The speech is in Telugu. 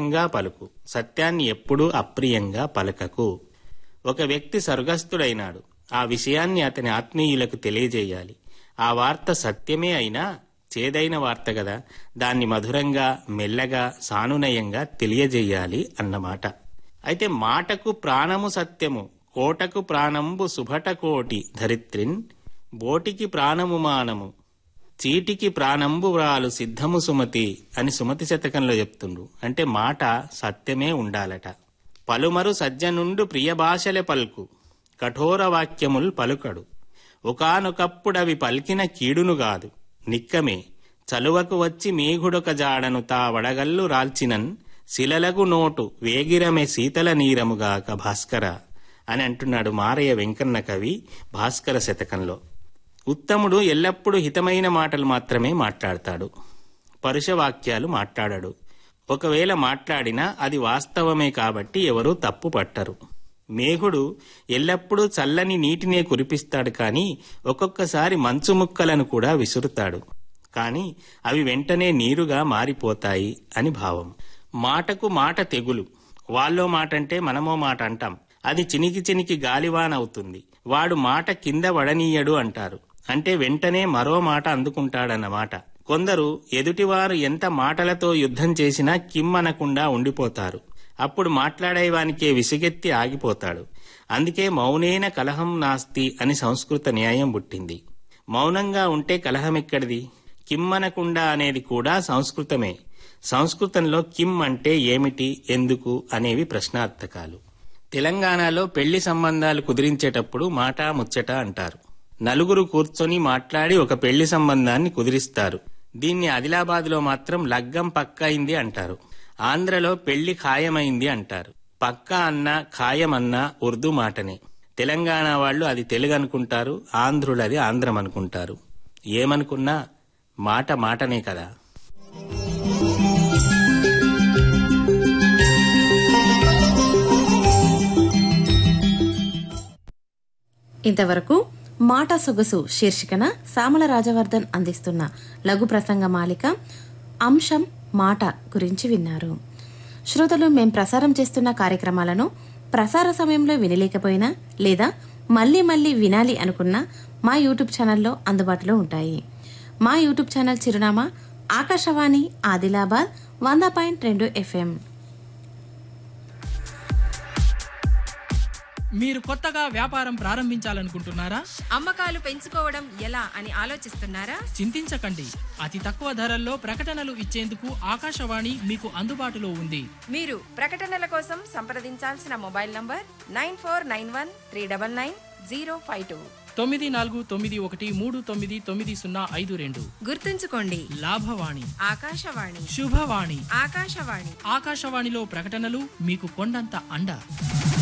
మధురంగా పలుకు సత్యాన్ని ఎప్పుడూ అప్రియంగా పలకకు ఒక వ్యక్తి స్వర్గస్థుడైనాడు ఆ విషయాన్ని అతని ఆత్మీయులకు తెలియజేయాలి ఆ వార్త సత్యమే అయినా చేదైన వార్త గదా దాన్ని మధురంగా మెల్లగా సానునయంగా తెలియజేయాలి అన్నమాట అయితే మాటకు ప్రాణము సత్యము కోటకు ప్రాణంబు సుభట కోటి ధరిత్రిన్ బోటికి ప్రాణము మానము చీటికి ప్రాణంబు వ్రాలు సిద్ధము సుమతి అని సుమతి శతకంలో చెప్తుండు అంటే మాట సత్యమే ఉండాలట పలుమరు సజ్జనుండు ప్రియ భాషలే పల్కు కఠోర వాక్యముల్ పలుకడు ఒకానొకప్పుడవి పలికిన కీడును గాదు నిక్కమే చలువకు వచ్చి మేఘుడొక జాడను తా వడగల్లు రాల్చినన్ శిలలకు నోటు వేగిరమే శీతల నీరముగాక భాస్కర అని అంటున్నాడు మారయ్య వెంకన్న కవి భాస్కర శతకంలో ఉత్తముడు ఎల్లప్పుడూ హితమైన మాటలు మాత్రమే మాట్లాడతాడు పరుషవాక్యాలు మాట్లాడడు ఒకవేళ మాట్లాడినా అది వాస్తవమే కాబట్టి ఎవరూ తప్పు పట్టరు మేఘుడు ఎల్లప్పుడూ చల్లని నీటినే కురిపిస్తాడు కానీ ఒక్కొక్కసారి మంచు ముక్కలను కూడా విసురుతాడు కానీ అవి వెంటనే నీరుగా మారిపోతాయి అని భావం మాటకు మాట తెగులు వాళ్ళో మాట అంటే మనమో మాట అంటాం అది చినికి చినికి గాలివాన అవుతుంది వాడు మాట కింద వడనీయడు అంటారు అంటే వెంటనే మరో మాట అందుకుంటాడన్నమాట కొందరు ఎదుటివారు ఎంత మాటలతో యుద్ధం చేసినా కిమ్మనకుండా ఉండిపోతారు అప్పుడు మాట్లాడేవానికే విసిగెత్తి ఆగిపోతాడు అందుకే మౌనేన కలహం నాస్తి అని సంస్కృత న్యాయం పుట్టింది మౌనంగా ఉంటే కలహమెక్కడిది కిమ్మనకుండా అనేది కూడా సంస్కృతమే సంస్కృతంలో కిమ్ అంటే ఏమిటి ఎందుకు అనేవి ప్రశ్నార్థకాలు తెలంగాణలో పెళ్లి సంబంధాలు కుదిరించేటప్పుడు మాటా ముచ్చట అంటారు నలుగురు కూర్చొని మాట్లాడి ఒక పెళ్లి సంబంధాన్ని కుదిరిస్తారు దీన్ని ఆదిలాబాద్లో మాత్రం లగ్గం పక్కయింది అంటారు ఆంధ్రలో పెళ్లి ఖాయమైంది అంటారు పక్క అన్న ఖాయం ఉర్దూ మాటనే తెలంగాణ వాళ్ళు అది తెలుగు అనుకుంటారు ఆంధ్రులు అది ఆంధ్రం అనుకుంటారు ఏమనుకున్నా మాట మాటనే కదా ఇంతవరకు మాట సొగసు శీర్షికన సామల రాజవర్ధన్ అందిస్తున్న లఘు ప్రసంగ మాలిక అంశం మాట గురించి విన్నారు శ్రోతలు మేం ప్రసారం చేస్తున్న కార్యక్రమాలను ప్రసార సమయంలో వినలేకపోయినా లేదా మళ్ళీ మళ్ళీ వినాలి అనుకున్నా మా యూట్యూబ్ ఛానల్లో అందుబాటులో ఉంటాయి మా యూట్యూబ్ ఛానల్ చిరునామా ఆకాశవాణి ఆదిలాబాద్ వంద పాయింట్ రెండు ఎఫ్ఎం మీరు కొత్తగా వ్యాపారం ప్రారంభించాలనుకుంటున్నారా అమ్మకాలు పెంచుకోవడం ఎలా అని ఆలోచిస్తున్నారా చింతించకండి అతి తక్కువ ధరల్లో ప్రకటనలు ఇచ్చేందుకు ఆకాశవాణి మీకు అందుబాటులో ఉంది మీరు ప్రకటనల కోసం సంప్రదించాల్సిన mobile number nine four nine one three double nine zero five two తొమ్మిది నాలుగు తొమ్మిది ఒకటి మూడు తొమ్మిది తొమ్మిది సున్నా ఐదు రెండు గుర్తుంచుకోండి లాభవాణి ఆకాశవాణి శుభవాణి ఆకాశవాణి ఆకాశవాణిలో ప్రకటనలు మీకు కొండంత అండ